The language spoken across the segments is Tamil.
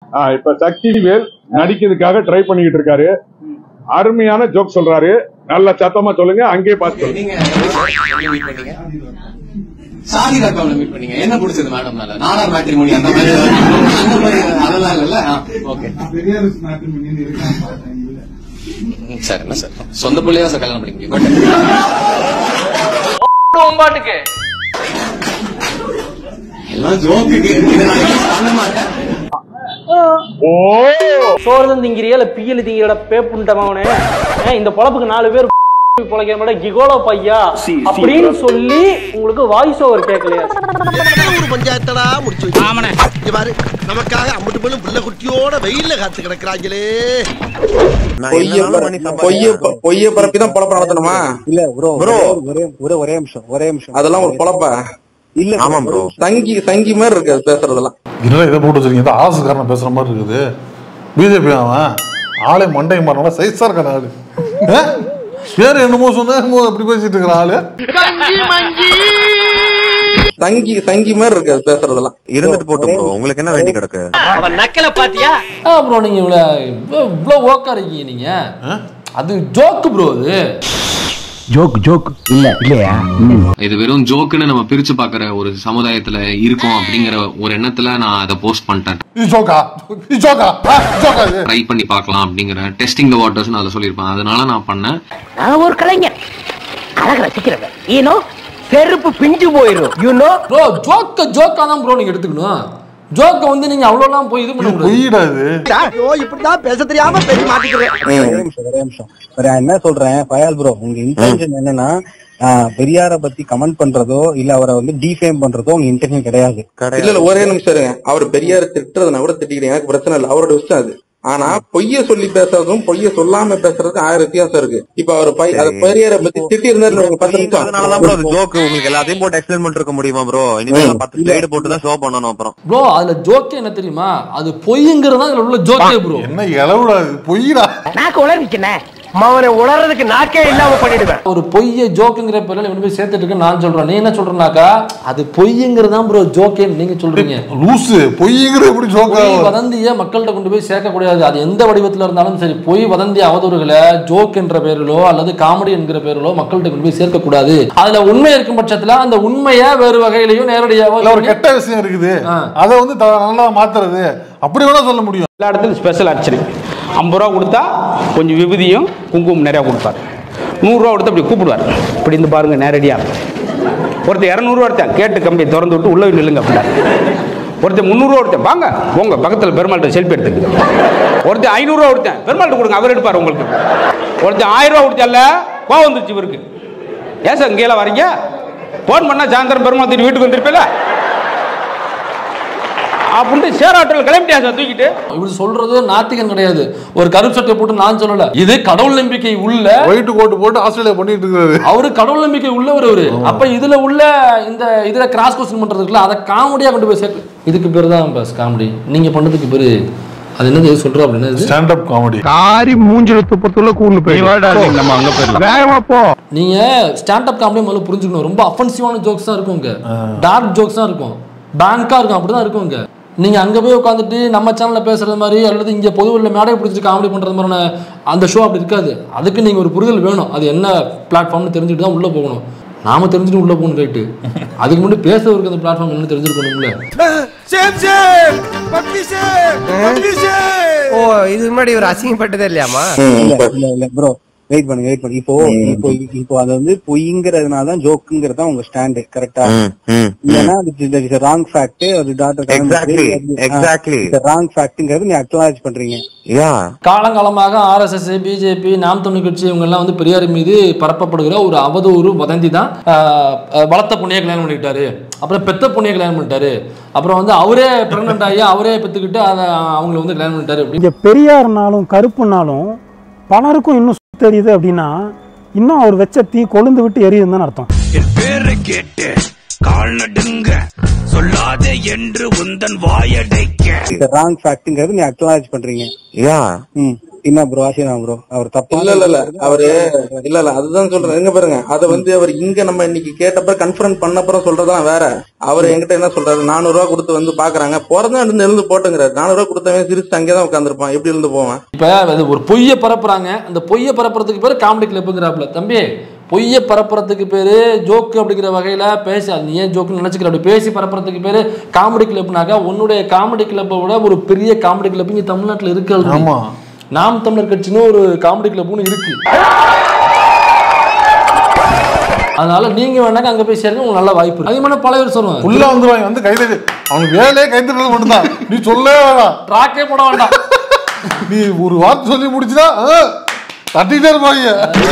ஆ, இப்ப சக்தி வேல் நடிக்கிறதுக்காக ட்ரை பண்ணிக்கிட்டு இருக்காரு அருமையான ஜோக் சொல்றாரு நல்ல சத்தமா சொல்லுங்க அங்கேயே பார்த்து சொல்லுங்க நீங்க எங்க மீட் பண்ணீங்க சாதி ரக்காவில மீட் பண்ணீங்க என்ன பிடிச்சது மேடம் மேல நாடார் மேட்ரிமோனி அந்த மாதிரி அந்த மாதிரி அதெல்லாம் இல்லல்ல ஓகே சார் என்ன சார் சொந்த பிள்ளையா சார் கல்யாணம் பண்ணிக்க முடியும் உம்பாட்டுக்கு எல்லாம் ஜோக்குக்கு இதை நான் use பண்ண மாட்டேன் ஓ சோறுதான் திங்கிறியா இல்ல பியல் திங்கிறட பேப்புண்டமாவனே இந்த பொழப்புக்கு நாலு பேர் பொழைக்கிற மாதிரி கிகோலோ பையா அப்படின்னு சொல்லி உங்களுக்கு வாய்ஸ் ஓவர் கேட்கலையா ஒரு பஞ்சாயத்தடா முடிச்சு வச்சு. இங்க பாரு நமக்காக அம்பட்டு பெண்ணும் பிள்ளை குட்டியோட வெயில்ல காத்து கிடக்குறாங்களே பொய்ய பொய்ய பொய்ய பரப்பி தான் பொழப்ப நடத்தணுமா இல்ல ப்ரோ Bro. ஒரே ஒரே ஒரே நிமிஷம் ஒரே நிமிஷம் அதெல்லாம் ஒரு பொழப்பா இல்ல ஆமா ப்ரோ சங்கி சங்கி மாதிரி இருக்கு அது பேசுறதெல்லாம் என்னடா இதை போட்டு வச்சிருக்கீங்க இந்த ஆசுக்காரன் பேசுற மாதிரி இருக்குது பிஜேபி அவன் ஆளே மண்டை மாறினா சைஸா இருக்கான ஆளு ஆ? பேர் என்னமோ சொன்னா என்னமோ அப்படி பேசிட்டு இருக்கிற ஆளு சங்கி சங்கி மாதிரி இருக்கு அது பேசுறதெல்லாம் இருந்துட்டு போட்டோம் ப்ரோ உங்களுக்கு என்ன வேண்டி கிடக்கு அவன் நக்கல பாத்தியா ப்ரோ நீங்க இவ்வளவு இவ்வளவு இவ்வளவு ஓக்கா இருக்கீங்க நீங்க அது ஜோக்கு ப்ரோ அது இது வெறும் ஜோக்குன்னு நம்ம பிரிச்சு பாக்குற ஒரு சமுதாயத்துல இருக்கோம் அப்படிங்கிற ஒரு எண்ணத்துல நான் அதை போஸ்ட் பண்ணிட்டேன் இது ஜோக்கா இது ஜோக்கா ஆ, ஜோக்கா இது ட்ரை பண்ணி பார்க்கலாம் அப்படிங்கிற டெஸ்டிங் த வாட்டர்ஸ் நான் அதை சொல்லியிருப்பேன் அதனால நான் பண்ணேன் நான் ஒரு கலைஞர் அழக ரசிக்கிறவன் ஈனோ செருப்பு பிஞ்சு போயிரும் யூ நோ ப்ரோ ஜோக்க ஜோக்கா தான் ப்ரோ நீங்க எடுத்துக்கணும் ஜோக்க வந்து நீங்க அவ்வளவுலாம் போய் இது பண்ண இது முடியாது பொய்டா இது ஐயோ இப்படிதான் பேச தெரியாம பேசி மாட்டிக்கிறேன் ஒரே நிமிஷம் ஒரே நிமிஷம் வேற நான் என்ன சொல்றேன் ஃபயால் ப்ரோ உங்க இன்டென்ஷன் என்னன்னா ஆஹ், பெரியார பத்தி கமெண்ட் பண்றதோ இல்ல அவரை வந்து டிஃபேம் பண்றதோ உங்க இன்டென்ஷன் கிடையாது இல்ல இல்ல ஒரே நிமிஷம் இருங்க அவர் பெரியார திட்டுறதுனா கூட திட்டிக்கிறேன் எனக்கு பிரச்சனை இல்ல அவரோட விஷயம் அது ஆனா பொய்ய சொல்லி பேசுறதும் பொய்ய சொல்லாம பேசுறதுக்கும் ஆயிரம் வித்தியாசம் இருக்கு இப்ப அவர் பை- அது பெரியார பத்தி திட்டி இருந்தாரு பத்து நிமிஷம் அதனாலதான் ப்ரோ ஜோக் உங்களுக்கு எல்லாத்தையும் போட்டு எக்ஸ்பிளைன் பண்ணிட்டு இருக்க முடியுமா ப்ரோ இனிமேல் நான் பத்து ஸ்லைடு போட்டு தான் ஷோ பண்ணணும் அப்புறம் ப்ரோ அதுல ஜோக்கே என்ன தெரியுமா அது பொய்ங்கிறது தான் இதுல உள்ள ஜோக்கே ப்ரோ என்ன இளவுடா இது பொய்டா நாக்கு உளறிச்சுனே அவனை உளறதுக்கு நாக்கே இல்லாம பண்ணிடுவேன் ஒரு பொய்ய ஜோக்குங்கிற பேர்ல இவன் போய் சேர்த்துட்டு இருக்கு நான் சொல்றேன் நீ என்ன சொல்றனாக்கா அது பொய்ங்கிறது தான் ப்ரோ ஜோக்கே நீங்க சொல்றீங்க லூசு பொய்ங்கிறது எப்படி ஜோக்கா பொய் வதந்தியை மக்கள்கிட்ட கொண்டு போய் சேர்க்க கூடாது அது எந்த வடிவத்துல இருந்தாலும் சரி பொய் வதந்தி அவதூறுகளை ஜோக் என்ற பேரிலோ அல்லது காமெடி என்கிற பேரிலோ மக்கள்கிட்ட கொண்டு போய் சேர்க்க கூடாது அதுல உண்மை இருக்கும் பட்சத்துல அந்த உண்மையை வேறு வகையிலையும் நேரடியாவோ இல்ல ஒரு கெட்ட விஷயம் இருக்குது ஆ. அதை வந்து த- நல்லா மாத்துறது அப்படி வேணா சொல்ல முடியும் எல்லா இடத்துலையும் ஸ்பெஷல் ஆக்சுவலி ஐம்பது ரூபா கொடுத்தா கொஞ்சம் விபூதியும் குங்குமம் நிறையா கொடுப்பார் நூறுரூவா கொடுத்தா இப்படி கூப்பிடுவார் இப்படி இருந்து பாருங்க நேரடியாக ஒருத்தர் இரநூறுவா எடுத்தேன் கேட்டு கம்பியை திறந்து விட்டு உள்ள போய் நில்லுங்க அப்படின்னா ஒருத்தர் முந்நூறுரூவா எடுத்தேன் வாங்க உங்க பக்கத்தில் பெருமாள்கிட்ட செல்ஃபி எடுத்துக்கு ஒருத்தர் ஐநூறுரூவா கொடுத்தேன் பெருமாள்கிட்ட கொடுங்க அவர் எடுப்பார் உங்களுக்கு ஒருத்தர் ஆயிரம் ரூபா கொடுத்தல கோவம் வந்துருச்சு இவருக்கு ஏன் சார் இங்கேலாம் வரீங்க ஃபோன் பண்ணால் சாயந்தரம் பெருமாள் திரும்பி வீட்டுக்கு வந்திருப்பேல அப்படின்ட்டு சேராட்டில் கிளம்பிட்டியா சார் தூக்கிட்டு இவர் சொல்றது நாத்திகன் கிடையாது ஒரு கருப்பு சட்டை போட்டு நான் சொல்லல இது கடவுள் நம்பிக்கை உள்ள ஒயிட் கோட்டு போட்டு ஆஸ்திரேலியா பண்ணிட்டு இருக்காரு அவரு கடவுள் நம்பிக்கை உள்ளவர் அவரு அப்ப இதுல உள்ள இந்த இதுல கிராஸ் கொஸ்டின் பண்றதுக்குல அதை காமெடியா கொண்டு போய் சேர்க்கு இதுக்கு பேர் தான் பஸ் காமெடி நீங்க பண்ணதுக்கு பேரு அது என்னது எது சொல்றோம் அப்படின்னா இது? ஸ்டாண்ட் அப் காமெடி காரி மூஞ்சில துப்பத்துள்ள கூண்டு போய் நம்ம அங்க போயிடலாம் வேகமா போ நீங்க ஸ்டாண்ட் அப் காமெடி முதல்ல புரிஞ்சுக்கணும் ரொம்ப அஃபென்சிவான ஜோக்ஸ் தான் இருக்கும் இங்க டார்க் ஜோக்ஸ் தான் இருக்கும் பேங்கா இருக்கும் அப்படிதான் இருக்கும் இங்க நீங்க அங்க போய் உட்காந்துட்டு நம்ம சேனல்ல பேசுறது மாதிரி அல்லது இங்க பொதுவில் மேடை பிடிச்சிட்டு காமெடி பண்றது மாதிரியான அந்த ஷோ அப்படி இருக்காது அதுக்கு நீங்க ஒரு புரிதல் வேணும் அது என்ன பிளாட்ஃபார்ம்னு தெரிஞ்சுட்டு தான் உள்ள போகணும் நாம தெரிஞ்சுட்டு உள்ள போகணும் ரைட்டு அதுக்கு முன்னாடி பேசுறதுக்கு அந்த பிளாட்ஃபார்ம் என்ன தெரிஞ்சிருக்கணும்ல same same puppy same puppy same ஓ இது முன்னாடி ஒரு அசிங்கப்பட்டதே இல்லையாமா இல்ல இல்ல இல்ல ப்ரோ வெயிட் பண்ணுங்க வெயிட் பண்ணுங்க இப்போ இப்போ இப்போ அது வந்து பொய்ங்கிறதுனால தான் ஜோக்குங்கிறது தான் உங்க ஸ்டாண்டு கரெக்டா இல்லைன்னா அது ராங் ஃபேக்ட் அது Exactly, exactly. டாக்டர் ராங் ஃபேக்ட்ங்கிறது நீ அக்னாலஜ் பண்றீங்க யா காலங்காலமாக ஆர்எஸ்எஸ் பிஜேபி நாம் தமிழ் கட்சி இவங்கெல்லாம் வந்து பெரியார் மீது பரப்பப்படுகிற ஒரு அவதூறு வதந்தி தான் ஆஹ், ஆஹ், வளர்த்த பொண்ணையை கல்யாணம் பண்ணிக்கிட்டாரு அப்புறம் பெத்த பொண்ணையை கல்யாணம் பண்ணிட்டாரு அப்புறம் வந்து அவரே பிரெக்னென்ட் ஆகி அவரே பெத்துக்கிட்டு அதை அவங்களை வந்து கல்யாணம் பண்ணிட்டாரு அப்படின்னு இங்க பெரியார்னாலும் கருப்புனாலும் பலருக்கும் இன்னும் சுத்த தெரியுது அப்படின்னா இன்னும் அவர் வச்ச தீ கொழுந்து விட்டு எரியுதுன்னு அர்த்தம் என் பேரை கேட்டு கால் நடுங்க சொல்லாதே என்று உந்தன் வாயடைக்க ராங் ஃபேக்ட்ங்கிறது நீ அக்னாலஜ் பண்றீங்க யா ம் என்ன ப்ரோ ஆசீர்வாதம் ப்ரோ அவர் தப்பா இல்ல இல்ல இல்ல அவரு இல்ல இல்ல அதுதான் சொல்றேன் எங்க பாருங்க அத வந்து அவர் இங்க நம்ம இன்னைக்கு கேட்டப்ப கன்ஃபரன்ட் பண்ணப்பறம் சொல்றதெல்லாம் வேற அவர் என்கிட்ட என்ன சொல்றாரு நானூறு ரூபா கொடுத்து வந்து பாக்குறாங்க பிறந்தா இருந்து எழுந்து போட்டுங்கிறாரு நானூறு ரூபா கொடுத்தவன் சிரிச்சு அங்கேதான் உட்காந்துருப்பான் எப்படி இருந்து போவான் இப்ப அது ஒரு பொய்யை பரப்புறாங்க அந்த பொய்யை பரப்புறதுக்கு பேரு காமெடி கிளப்புங்கிறாப்புல தம்பி பொய்யை பரப்புறதுக்கு பேரு ஜோக்கு அப்படிங்கிற வகையில பேசி அது நீ ஏன் ஜோக்குன்னு நினைச்சுக்கிற அப்படி பேசி பரப்புறதுக்கு பேரு காமெடி கிளப்னாக்கா உன்னுடைய காமெடி கிளப்பை விட ஒரு பெரிய காமெடி கிளப் இங்க தமிழ்நாட்டுல இருக்கு already. ஆமா. நாம் தமிழர் கட்சின்னு ஒரு காமெடி கிளப்னு இருக்கு அதனால நீங்க வேணாக்க அங்க போய் சேருங்க உங்களுக்கு நல்ல வாய்ப்பு இருக்கு அதிகமான பல பேர் சொல்லுவாங்க உள்ள வந்துருவாங்க வந்து கைதடி அவனுக்கு வேலையே கைத்தறது மட்டும்தான் நீ சொல்லவே வேணாம் ட்ராக்கே போட வேண்டாம் நீ ஒரு வார்த்தை சொல்லி முடிச்சுதா தட்டிட்டே இருப்பாங்க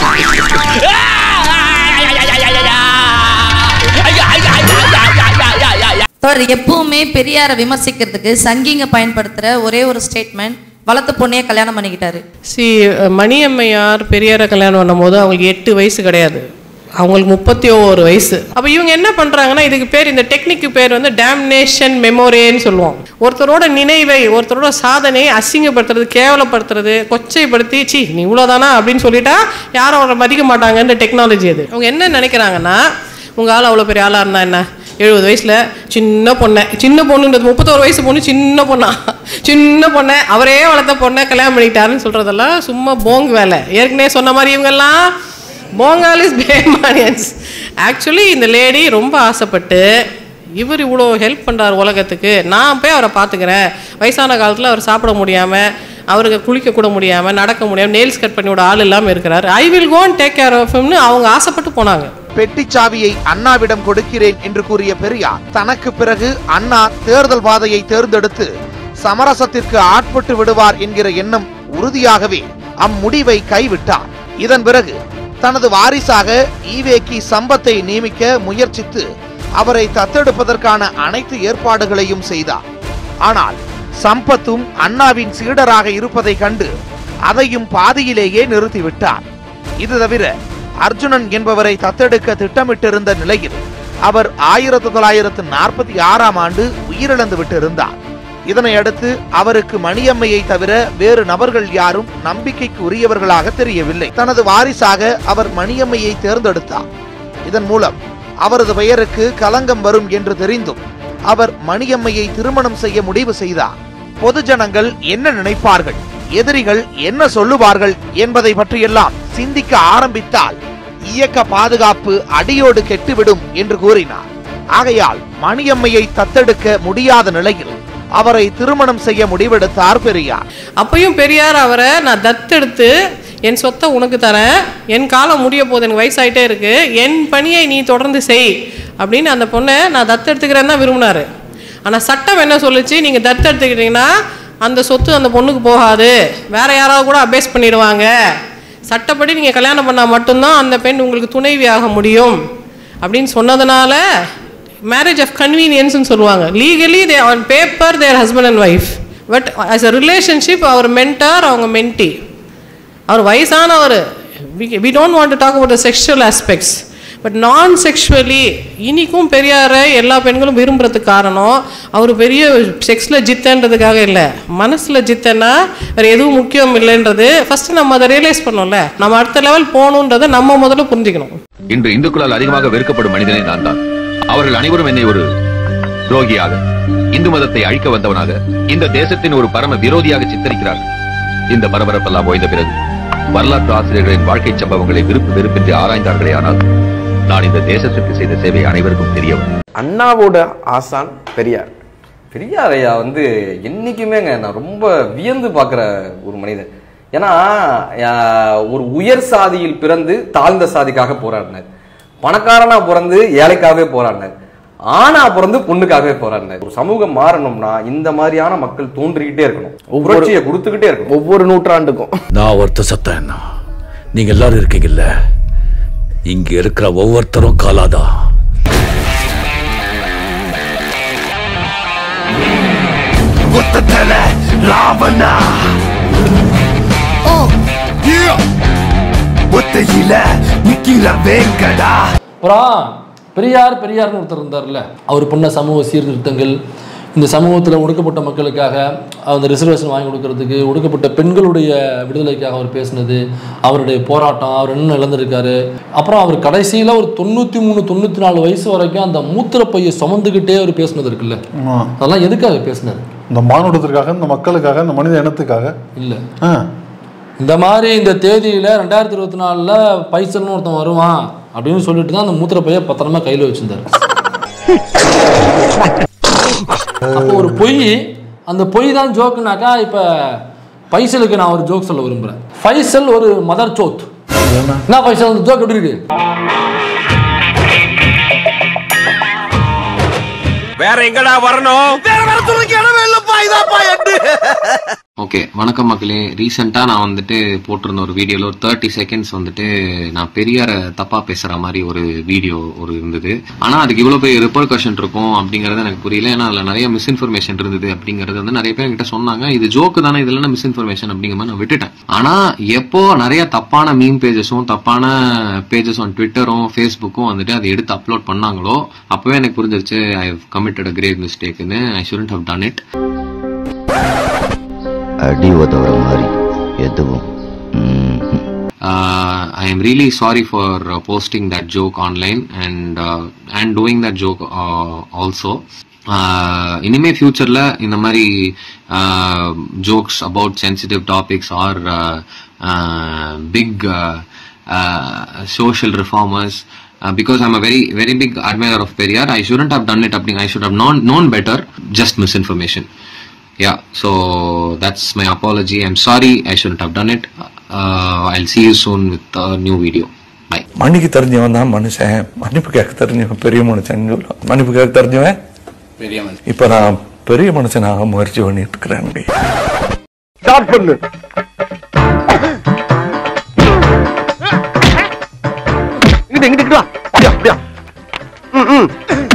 சார் எப்பவுமே பெரியாரை விமர்சிக்கிறதுக்கு சங்கிங்க பயன்படுத்துற ஒரே ஒரு ஸ்டேட்மெண்ட் வளர்த்த பொண்ணையே கல்யாணம் பண்ணிக்கிட்டாரு சி மணியம்மையார் பெரியாரை கல்யாணம் பண்ணும்போது அவங்களுக்கு எட்டு வயசு கிடையாது அவங்களுக்கு முப்பத்தி ஓரு வயசு அப்போ இவங்க என்ன பண்ணுறாங்கன்னா இதுக்கு பேர் இந்த டெக்னிக்கு பேர் வந்து டேம்னேஷன் மெமோரியன்னு சொல்லுவோம் ஒருத்தரோட நினைவை ஒருத்தரோட சாதனையை அசிங்கப்படுத்துறது கேவலப்படுத்துறது கொச்சைப்படுத்தி சி நீ இவ்வளோதானா அப்படின்னு சொல்லிட்டா யாரும் அவரை மதிக்க மாட்டாங்கன்ற டெக்னாலஜி அது அவங்க என்ன நினைக்கிறாங்கன்னா உங்கள் ஆள் அவ்வளோ பெரிய ஆளாக இருந்தா என்ன எழுபது வயசில் சின்ன பொண்ணை சின்ன பொண்ணுன்றது முப்பத்தோரு வயசு பொண்ணு சின்ன பொண்ணா சின்ன பொண்ணை அவரே வளர்த்த பொண்ணை கல்யாணம் பண்ணிட்டாருன்னு சொல்கிறதெல்லாம் சும்மா போங்கு வேலை ஏற்கனவே சொன்ன மாதிரி இவங்கெல்லாம் போங்காலிஸ் பேமானியன்ஸ் ஆக்சுவலி இந்த லேடி ரொம்ப ஆசைப்பட்டு இவர் இவ்வளோ ஹெல்ப் பண்ணுறார் உலகத்துக்கு நான் போய் அவரை பார்த்துக்கிறேன் வயசான காலத்தில் அவர் சாப்பிட முடியாமல் அவருக்கு குளிக்க கூட முடியாமல் நடக்க முடியாமல் நெயில்ஸ் கட் பண்ணி விட ஆள் இல்லாமல் இருக்கிறார் I will gonna take care of ஹிம்னு அவங்க ஆசைப்பட்டு போனாங்க பெட்டிச்சாவியை அண்ணாவிடம் கொடுக்கிறேன் என்று கூறிய பெரியார் தனக்கு பிறகு அண்ணா தேர்தல் பாதையை தேர்ந்தெடுத்து சமரசத்திற்கு ஆட்பட்டு விடுவார் என்கிற எண்ணம் உறுதியாகவே அம்முடிவை கைவிட்டார் இதன் பிறகு தனது வாரிசாக ஈவேக்கி சம்பத்தை நியமிக்க முயற்சித்து அவரை தத்தெடுப்பதற்கான அனைத்து ஏற்பாடுகளையும் செய்தார் ஆனால் சம்பத்தும் அண்ணாவின் சீடராக இருப்பதை கண்டு அதையும் பாதியிலேயே நிறுத்திவிட்டார் இது தவிர அர்ஜுனன் என்பவரை தத்தெடுக்க திட்டமிட்டிருந்த நிலையில் அவர் ஆயிரத்தி தொள்ளாயிரத்து நாற்பத்தி ஆறாம் ஆண்டு உயிரிழந்து விட்டிருந்தார் இதனை அடுத்து அவருக்கு மணியம்மையை தவிர வேறு நபர்கள் யாரும் நம்பிக்கைக்கு உரியவர்களாக தெரியவில்லை தனது வாரிசாக அவர் மணியம்மையை தேர்ந்தெடுத்தார் இதன் மூலம் அவரது பெயருக்கு கலங்கம் வரும் என்று தெரிந்தும் அவர் மணியம்மையை திருமணம் செய்ய முடிவு செய்தார் பொதுஜனங்கள் என்ன நினைப்பார்கள் எதிரிகள் என்ன சொல்லுவார்கள் என்பதை பற்றியெல்லாம் சிந்திக்க ஆரம்பித்தால் இயக்க பாதுகாப்பு அடியோடு கெட்டுவிடும் என்று கூறினார் ஆகையால் மணியம்மையை தத்தெடுக்க முடியாத நிலையில் அவரை திருமணம் செய்ய முடிவெடுத்தார் பெரியார் அப்பயும் பெரியார் அவரை நான் தத்தெடுத்து என் சொத்தை உனக்கு தரேன் என் காலம் முடிய போகுது எனக்கு வயசாயிட்டே இருக்கு என் பணியை நீ தொடர்ந்து செய் அப்படின்னு அந்த பொண்ணை நான் தத்தெடுத்துக்கிறேன்னு தான் விரும்பினாரு ஆனால் சட்டம் என்ன சொல்லுச்சு நீங்கள் தத்தெடுத்துக்கிட்டீங்கன்னா அந்த சொத்து அந்த பொண்ணுக்கு போகாது வேற யாராவது கூட அபேஸ் பண்ணிடுவாங்க சட்டப்படி நீங்கள் கல்யாணம் பண்ணால் மட்டும்தான் அந்த பெண் உங்களுக்கு துணைவி ஆக முடியும் அப்படின்னு சொன்னதுனால மேரேஜ் ஆஃப் கன்வீனியன்ஸ்னு சொல்லுவாங்க legally they on paper their husband and wife but as a relationship அவர் மென்டார் அவங்க மென்டி அவர் வயசானவர் we don't want to talk about the sexual aspects but நான் செக்ஷுவலி இனிக்கும் பெரியாரை எல்லா பெண்களும் விரும்புறதுக்கு காரணம் அவர் பெரிய செக்ஸில் ஜித்தன்றதுக்காக இல்லை மனசில் ஜித்தன்னா வேறு எதுவும் முக்கியம் இல்லைன்றது ஃபஸ்ட்டு நம்ம அதை ரியலைஸ் பண்ணோம்ல நம்ம அடுத்த லெவல் போகணுன்றதை நம்ம முதல்ல புரிஞ்சுக்கணும் இன்று இந்துக்களால் அதிகமாக வெறுக்கப்படும் மனிதனே நான் தான் அவர்கள் அனைவரும் என்னை ஒரு துரோகியாக இந்து மதத்தை அழிக்க வந்தவனாக இந்த தேசத்தின் ஒரு பரம விரோதியாக சித்தரிக்கிறார்கள் இந்த பரபரப்பெல்லாம் ஓய்ந்த பிறகு வரலாற்று ஆசிரியர்களின் வாழ்க்கை சம்பவங்களை விருப்பு வெறுப்பின்றி ஆராய்ந்தார்களே ஆனால் நான் இந்த தேசத்திற்கு செய்த சேவை அனைவருக்கும் தெரியவும் அண்ணாவோட ஆசான் பெரியார் பெரியார் ஐயா வந்து என்னைக்குமேங்க நான் ரொம்ப வியந்து பார்க்குற ஒரு மனிதன் ஏன்னா ஆஹ், ஒரு உயர் சாதியில் பிறந்து தாழ்ந்த சாதிக்காக போராடினார் பணக்காரனா பிறந்து ஏழைக்காகவே போராடினார் ஆனா பிறந்து பொண்ணுக்காகவே போராடினார் ஒரு சமூகம் மாறணும்னா இந்த மாதிரியான மக்கள் தோன்றிக்கிட்டே இருக்கணும் புரட்சியை கொடுத்துக்கிட்டே இருக்கணும் ஒவ்வொரு நூற்றாண்டுக்கும் நான் ஒருத்த சத்தம் என்ன நீங்க எல்லாரும் இருக்கீங்கல்ல இங்க இருக்கிற ஒவ்வொருத்தரும் காலாதான் ஒத்தத்தல ராவணா ஒத்தையில நிக்கிற வேங்கடா அப்புறம் பெரியார் பெரியார்னு ஒருத்தர் இருந்தார்ல அவர் பண்ண சமூக சீர்திருத்தங்கள் இந்த சமூகத்தில் ஒடுக்கப்பட்ட மக்களுக்காக அந்த ரிசர்வேஷன் வாங்கி கொடுக்கறதுக்கு ஒடுக்கப்பட்ட பெண்களுடைய விடுதலைக்காக அவர் பேசினது அவருடைய போராட்டம் அவர் என்ன இழந்திருக்காரு அப்புறம் அவர் கடைசியில் ஒரு தொண்ணூற்றி மூணு தொண்ணூற்றி நாலு வயசு வரைக்கும் அந்த மூத்திரப்பையை சுமந்துக்கிட்டே அவர் பேசினது இருக்குல்ல ஆமா. அதெல்லாம் எதுக்காக பேசினார் இந்த மானுடத்திற்காக இந்த மக்களுக்காக இந்த மனித இனத்துக்காக இல்லை ஆ. இந்த மாதிரி இந்த தேதியில் ரெண்டாயிரத்தி இருபத்தி நாலில் பைசல்னு ஒருத்தன் வருவான் அப்படின்னு சொல்லிட்டு தான் அந்த மூத்திரப்பையை பத்திரமா கையில் வச்சிருந்தாரு அப்போ ஒரு பொய் அந்த பொய் தான் ஜோக்குனாக்கா இப்போ பைசலுக்கு நான் ஒரு ஜோக் சொல்ல விரும்புகிறேன் ஃபைசல் ஒரு மதர் சோத் என்ன ஃபைசல் அந்த ஜோக் எப்படி இருக்கு வேற எங்கடா வரணும் வேற வர சொல்றதுக்கு இடமே இல்லப்பா இதாப்பா எட்டு ஓகே வணக்கம் மக்களே ரீசெண்டாக நான் வந்துட்டு போட்டிருந்த ஒரு வீடியோவில் ஒரு தேர்ட்டி செகண்ட்ஸ் வந்துட்டு நான் பெரியாரை தப்பாக பேசுகிற மாதிரி ஒரு வீடியோ ஒரு இருந்தது ஆனால் அதுக்கு இவ்வளோ பெரிய ரிப்பர்கஷன் இருக்கும் அப்படிங்கிறது எனக்கு புரியல ஏன்னா அதில் நிறைய மிஸ்இன்ஃபர்மேஷன் இருந்தது அப்படிங்கிறது வந்து நிறைய பேர் என்கிட்ட சொன்னாங்க இது ஜோக்கு தானே இதெல்லாம் மிஸ்இன்ஃபர்மேஷன் அப்படிங்கிற மாதிரி நான் விட்டுட்டேன் ஆனால் எப்போ நிறைய தப்பான மீம் பேஜஸும் தப்பான பேஜஸ் ஆன் ட்விட்டரும் ஃபேஸ்புக்கும் வந்துட்டு அதை எடுத்து அப்லோட் பண்ணாங்களோ அப்போவே எனக்கு புரிஞ்சிருச்சு I have committed a great மிஸ்டேக்னு I shouldn't have done it அடி உதவுற மாதிரி எதுவும் uh, I am really sorry for uh, posting that joke online and uh, and doing that joke uh, also. Uh, இனிமே ஃபியூச்சர்ல இந்த மாதிரி jokes about sensitive topics are big social reformers because I'm a very very big admirer of Periyar I shouldn't have done it அப்படிங்க I should have known known better just misinformation yeah so that's my apology i'm sorry i shouldn't have done it uh, i'll see you soon with a new video bye மன்னிக்க தெரிஞ்சவன் தான் மனுஷன் மன்னிப்பு கேட்க தெரிஞ்சவன் பெரிய மனுஷன் சொல்லுவான் மன்னிப்பு கேட்க தெரிஞ்சவன் பெரிய மனுஷன் இப்ப நான் பெரிய மனுஷனாக முயற்சி பண்ணிட்டு இருக்கிறேன் ஸ்டார்ட் பண்ணு இங்கிட்டு இங்கிட்டு வா அப்படியா அப்படியா ம், ம்.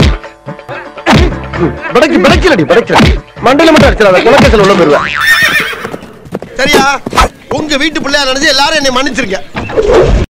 படைக்கு படைக்கலடி படைக்கல மண்டல மட்டும் அடிச்சிடாத குலக்கேசல் உள்ள போயிருவேன் சரியா உங்க வீட்டு பிள்ளையா நினைச்சு எல்லாரும் என்னை மன்னிச்சிருக்க